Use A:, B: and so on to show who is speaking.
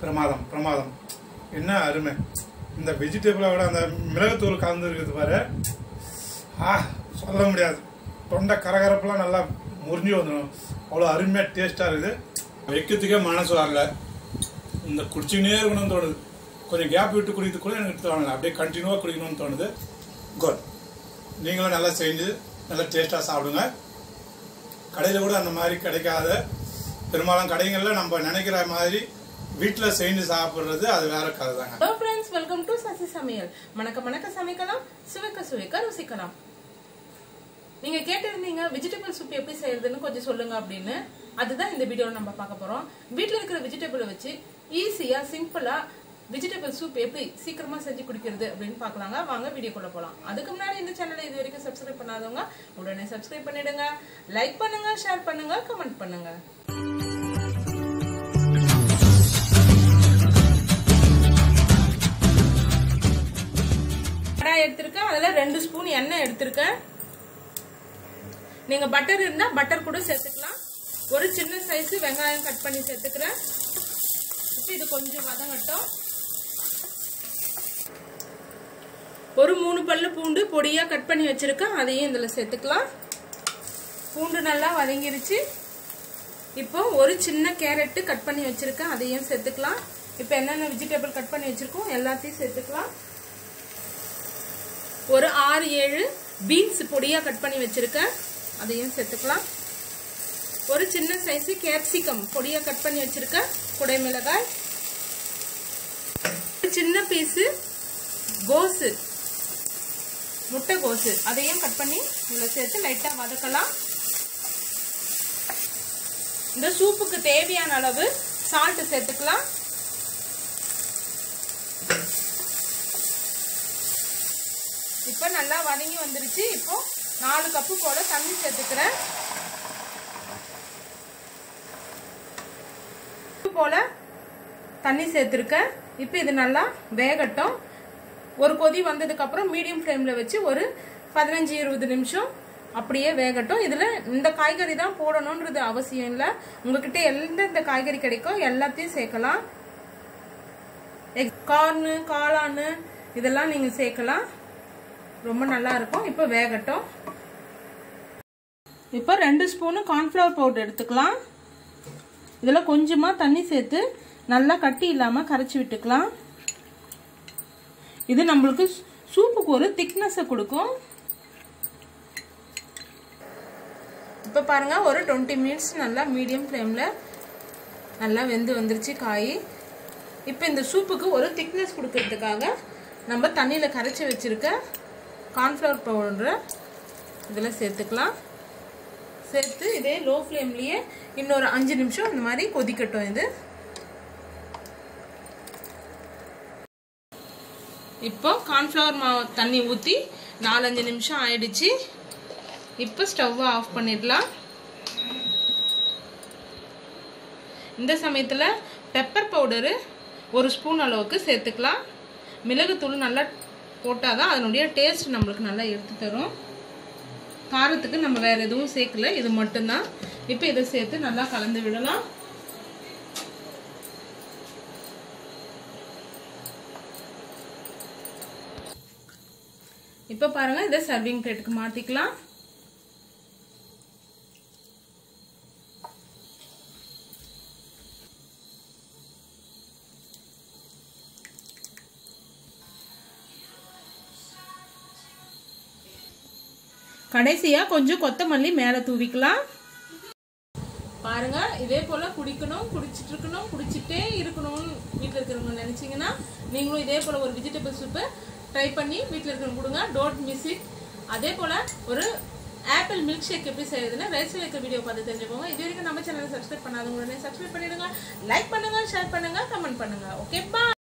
A: பிரமாதம் பிரமாதம் என்ன அருமை இந்த வெஜிடபிளை விட அந்த மிளகுத்தூள் கலந்து இருக்குது பாரு ஆ சொல்ல முடியாது தொண்டை கரகரப்பெல்லாம் நல்லா முறிஞ்சு வந்துடும் அவ்வளோ அருமையாக டேஸ்ட்டாக இருக்குது வைக்கிறதுக்கே மனசு வரல இந்த குடிச்சுக்கினே இருக்கணும்னு தோணுது கொஞ்சம் கேப் விட்டு குடிக்கிறது கூட எனக்கு தோணலை அப்படியே கண்டினியூவாக குடிக்கணும்னு தோணுது குட் நீங்களும் நல்லா செஞ்சு நல்லா டேஸ்ட்டாக சாப்பிடுங்க கடையில் கூட அந்த மாதிரி கிடைக்காத பெரும்பாலும் கடைகளில் நம்ம நினைக்கிற மாதிரி வீட்டில் செஞ்சு சாப்பிட்றது அது வேற கதை தாங்க
B: hello friends welcome to Sasi சமையல் மணக்க மணக்க சமைக்கலாம் சுவைக்க சுவைக்க ருசிக்கலாம் நீங்க கேட்டிருந்தீங்க வெஜிடபிள் சூப் எப்படி செய்யறதுன்னு கொஞ்சம் சொல்லுங்க அப்படின்னு அதுதான் இந்த வீடியோல நம்ம பார்க்க போறோம் வீட்ல இருக்கிற வெஜிடபிளை வச்சு ஈஸியா சிம்பிளா வெஜிடபிள் சூப் எப்படி சீக்கிரமா செஞ்சு குடிக்கிறது அப்படின்னு பார்க்கலாங்க வாங்க வீடியோக்குள்ள போலாம் அதுக்கு முன்னாடி இந்த சேனலை இது வரைக்கும் சப்ஸ்கிரைப் பண்ணாதவங்க உடனே சப்ஸ்கிரைப் பண்ணிடுங்க லைக் பண்ணுங்க ஷேர் பண்ணுங்க கமெண்ட் பண்ணுங்க கடாய் எடுத்திருக்கேன் அதுல ரெண்டு ஸ்பூன் எண்ணெய் எடுத்திருக்கேன் நீங்க பட்டர் இருந்தா பட்டர் கூட சேர்த்துக்கலாம் ஒரு சின்ன சைஸ் வெங்காயம் கட் பண்ணி சேர்த்துக்கிறேன் இப்போ இது கொஞ்சம் வதங்கட்டும் ஒரு மூணு பல்லு பூண்டு பொடியா கட் பண்ணி வச்சிருக்கேன் அதையும் இதுல சேர்த்துக்கலாம் பூண்டு நல்லா வதங்கிருச்சு இப்போ ஒரு சின்ன கேரட்டு கட் பண்ணி வச்சிருக்கேன் அதையும் சேர்த்துக்கலாம் இப்போ என்னென்ன வெஜிடபிள் கட் பண்ணி வச்சிருக்கோம் எல்லாத்தையும் சேர்த்துக்கலாம் ஒரு ஆறு ஏழு பீன்ஸ் பொடியா கட் பண்ணி வச்சிருக்கேன் அதையும் சேர்த்துக்கலாம் ஒரு சின்ன சைஸ் கேப்சிகம் பொடியா கட் பண்ணி வச்சிருக்கேன் குடை மிளகாய் ஒரு சின்ன பீஸு கோஸு முட்டை கோஸு அதையும் கட் பண்ணி இதுல சேர்த்து லைட்டா வதக்கலாம் இந்த சூப்புக்கு தேவையான அளவு சால்ட் சேர்த்துக்கலாம் இப்போ நல்லா வதங்கி வந்துருச்சு இப்போ நாலு கப்பு போல தண்ணி சேர்த்துக்கிறேன் போல தண்ணி சேர்த்துருக்கேன் இப்போ இது நல்லா வேகட்டும் ஒரு கொதி வந்ததுக்கு அப்புறம் மீடியம் ஃப்ளேம்ல வச்சு ஒரு பதினஞ்சு இருபது நிமிஷம் அப்படியே வேகட்டும் இதுல இந்த காய்கறி தான் போடணுன்றது அவசியம் இல்லை உங்ககிட்ட எந்தெந்த காய்கறி கிடைக்கோ எல்லாத்தையும் சேர்க்கலாம் கார்னு காளானு இதெல்லாம் நீங்க சேர்க்கலாம் ரொம்ப நல்லா இருக்கும் இப்போ வேகட்டும் இப்போ ரெண்டு ஸ்பூனு கார்ன்ஃப்ளவர் பவுடர் எடுத்துக்கலாம் இதில் கொஞ்சமாக தண்ணி சேர்த்து நல்லா கட்டி இல்லாமல் கரைச்சி விட்டுக்கலாம் இது நம்மளுக்கு சூப்புக்கு ஒரு திக்னஸை கொடுக்கும் இப்போ பாருங்க ஒரு டுவெண்ட்டி மினிட்ஸ் நல்லா மீடியம் ஃப்ளேமில் நல்லா வெந்து வந்துருச்சு காய் இப்போ இந்த சூப்புக்கு ஒரு திக்னஸ் கொடுக்கறதுக்காக நம்ம தண்ணியில் கரைச்சி வச்சுருக்க கார்ன்ஃப்ளவர் பவுடரை இதில் சேர்த்துக்கலாம் சேர்த்து இதே லோ ஃப்ளேம்லேயே இன்னொரு அஞ்சு நிமிஷம் இந்த மாதிரி கொதிக்கட்டும் இது இப்போ கார்ன்ஃப்ளவர் மாவு தண்ணி ஊற்றி நாலஞ்சு நிமிஷம் ஆயிடுச்சு இப்போ ஸ்டவ்வை ஆஃப் பண்ணிடலாம் இந்த சமயத்தில் பெப்பர் பவுடரு ஒரு ஸ்பூன் அளவுக்கு சேர்த்துக்கலாம் மிளகுத்தூள் நல்லா போட்டால் தான் அதனுடைய டேஸ்ட் நம்மளுக்கு நல்லா எடுத்து தரும் காரத்துக்கு நம்ம வேற எதுவும் சேர்க்கல இது மட்டும்தான் இப்போ இதை சேர்த்து நல்லா கலந்து விடலாம் இப்போ பாருங்க இதை சர்விங் பிளேட்டுக்கு மாத்திக்கலாம் கடைசியா கொஞ்சம் கொத்தமல்லி மேல தூவிக்கலாம் பாருங்க இதே போல குடிக்கணும் குடிச்சிட்டு இருக்கணும் குடிச்சிட்டே இருக்கணும்னு வீட்டில் இருக்கிறவங்க நினைச்சீங்கன்னா நீங்களும் இதே போல ஒரு வெஜிடபிள் சூப்பு ட்ரை பண்ணி வீட்டில் இருக்கிறவங்க கொடுங்க டோன்ட் மிஸ் இட் அதே போல ஒரு ஆப்பிள் மில்க் ஷேக் எப்படி செய்யறதுன்னு ரைஸ்ல இருக்க வீடியோ பார்த்து தெரிஞ்சுக்கோங்க இது வரைக்கும் நம்ம சேனலை சப்ஸ்கிரைப் பண்ணாதவங்க உடனே சப்ஸ்கிரைப் பண்ணிடுங்க லைக் பண்ணுங்க ஷேர் பண்ணுங்க கமெண்ட் பண்ணுங்க ஓகே பா